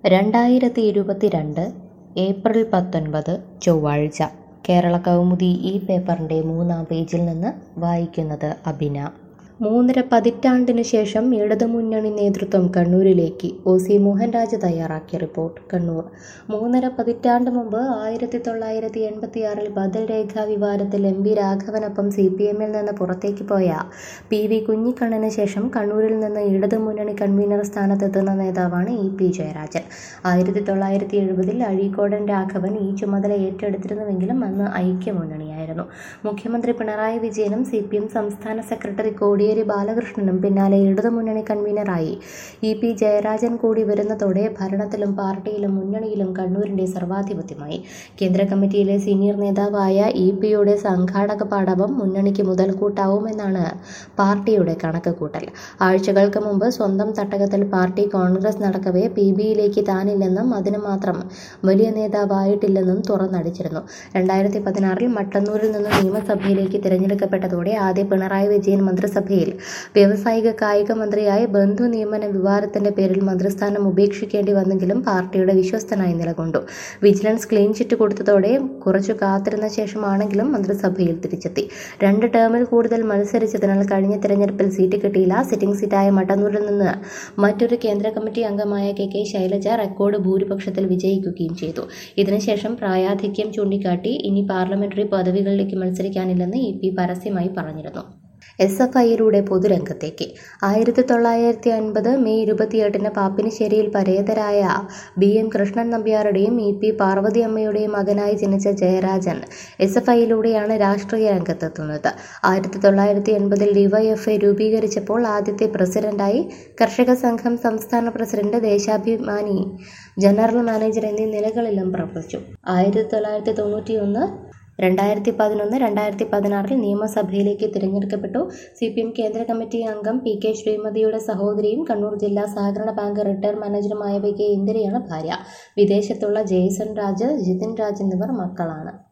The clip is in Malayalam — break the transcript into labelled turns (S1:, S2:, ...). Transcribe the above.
S1: രണ്ടായിരത്തി ഇരുപത്തിരണ്ട് ഏപ്രിൽ പത്തൊൻപത് ചൊവ്വാഴ്ച കേരള കൗമുദി ഈ പേപ്പറിൻ്റെ മൂന്നാം പേജിൽ നിന്ന് വായിക്കുന്നത് അബിന മൂന്നര പതിറ്റാണ്ടിനു ശേഷം ഇടതുമുന്നണി നേതൃത്വം കണ്ണൂരിലേക്ക് ഒ സി മോഹൻരാജ് തയ്യാറാക്കിയ റിപ്പോർട്ട് കണ്ണൂർ മൂന്നര പതിറ്റാണ്ട് മുമ്പ് ആയിരത്തി തൊള്ളായിരത്തി എൺപത്തിയാറിൽ ബദൽ രേഖാ വിവാദത്തിൽ എം വി രാഘവനൊപ്പം സി പി എമ്മിൽ നിന്ന് പുറത്തേക്ക് പോയ പി വി കുഞ്ഞിക്കണ്ണന് ശേഷം കണ്ണൂരിൽ നിന്ന് ഇടതുമുന്നണി കൺവീനർ സ്ഥാനത്തെത്തുന്ന നേതാവാണ് ഇ പി ജയരാജൻ ആയിരത്തി തൊള്ളായിരത്തി എഴുപതിൽ അഴീക്കോടൻ രാഘവൻ ഈ ചുമതല ഏറ്റെടുത്തിരുന്നുവെങ്കിലും അന്ന് ഐക്യമുന്നണിയായിരുന്നു മുഖ്യമന്ത്രി പിണറായി വിജയനും സി പി എം സംസ്ഥാന സെക്രട്ടറി കോടിയേരി ബാലകൃഷ്ണനും പിന്നാലെ ഇടതുമുന്നണി കൺവീനറായി ഇ പി ജയരാജൻ കൂടി വരുന്നതോടെ ഭരണത്തിലും പാർട്ടിയിലും മുന്നണിയിലും കണ്ണൂരിന്റെ സർവാധിപത്യമായി കേന്ദ്ര കമ്മിറ്റിയിലെ സീനിയർ നേതാവായ ഇ പിയുടെ സംഘാടക പാടവം മുന്നണിക്ക് മുതൽക്കൂട്ടാവുമെന്നാണ് പാർട്ടിയുടെ കണക്കുകൂട്ടൽ ആഴ്ചകൾക്ക് മുമ്പ് സ്വന്തം തട്ടകത്തിൽ പാർട്ടി കോൺഗ്രസ് നടക്കവേ പി ബിയിലേക്ക് താനില്ലെന്നും അതിന് മാത്രം വലിയ നേതാവായിട്ടില്ലെന്നും തുറന്നടിച്ചിരുന്നു രണ്ടായിരത്തി പതിനാറിൽ മട്ടന്നൂരിൽ നിന്ന് നിയമസഭയിലേക്ക് തിരഞ്ഞെടുക്കപ്പെട്ടതോടെ ആദ്യ പിണറായി വിജയൻ മന്ത്രിസഭയിൽ വ്യവസായിക കായിക മന്ത്രിയായി ബന്ധു നിയമന വിവാദത്തിന്റെ പേരിൽ മന്ത്രിസ്ഥാനം ഉപേക്ഷിക്കേണ്ടി വന്നെങ്കിലും പാർട്ടിയുടെ വിശ്വസ്തനായി നിലകൊണ്ടു വിജിലൻസ് ക്ലീൻ ചിറ്റ് കൊടുത്തതോടെ കുറച്ചു കാത്തിരുന്ന ശേഷമാണെങ്കിലും മന്ത്രിസഭയിൽ തിരിച്ചെത്തി രണ്ട് ടേമിൽ കൂടുതൽ മത്സരിച്ചതിനാൽ കഴിഞ്ഞ തിരഞ്ഞെടുപ്പിൽ സീറ്റ് കിട്ടിയില്ല സിറ്റിംഗ് സീറ്റായ മട്ടന്നൂരിൽ നിന്ന് മറ്റൊരു കേന്ദ്ര കമ്മിറ്റി അംഗമായ കെ കെ ശൈലജ റെക്കോർഡ് ഭൂരിപക്ഷത്തിൽ വിജയിക്കുകയും ചെയ്തു ഇതിനുശേഷം പ്രായാധിക്യം ചൂണ്ടിക്കാട്ടി ഇനി പാർലമെന്ററി പദവികളിലേക്ക് മത്സരിക്കാനില്ലെന്ന് ഇ പി പരസ്യമായി പറഞ്ഞിരുന്നു എസ് എഫ് ഐയിലൂടെ പൊതുരംഗത്തേക്ക് ആയിരത്തി തൊള്ളായിരത്തി അൻപത് മെയ് ഇരുപത്തിയെട്ടിന് പാപ്പിനിശ്ശേരിയിൽ പരേതരായ ബി എം കൃഷ്ണൻ നമ്പ്യാരുടെയും ഇ പി പാർവതി അമ്മയുടെയും മകനായി ജനിച്ച ജയരാജൻ എസ് എഫ് ഐയിലൂടെയാണ് രാഷ്ട്രീയ രംഗത്തെത്തുന്നത് ആയിരത്തി തൊള്ളായിരത്തി എൺപതിൽ ഡിവൈഎഫ്ഐ രൂപീകരിച്ചപ്പോൾ ആദ്യത്തെ പ്രസിഡന്റായി കർഷക സംഘം സംസ്ഥാന പ്രസിഡന്റ് ദേശാഭിമാനി ജനറൽ മാനേജർ എന്നീ നിലകളിലും പ്രവർത്തിച്ചു ആയിരത്തി തൊള്ളായിരത്തി തൊണ്ണൂറ്റിയൊന്ന് രണ്ടായിരത്തി പതിനൊന്ന് രണ്ടായിരത്തി പതിനാറിൽ നിയമസഭയിലേക്ക് തിരഞ്ഞെടുക്കപ്പെട്ടു സി പി എം കേന്ദ്ര കമ്മിറ്റി അംഗം പി കെ ശ്രീമതിയുടെ സഹോദരിയും കണ്ണൂർ ജില്ലാ സഹകരണ ബാങ്ക് റിട്ടയർ മാനേജറുമായ വി കെ ഇന്ദിരയാണ് ഭാര്യ വിദേശത്തുള്ള ജെയ്സൺ രാജ് ജിതിൻ രാജ് എന്നിവർ മക്കളാണ്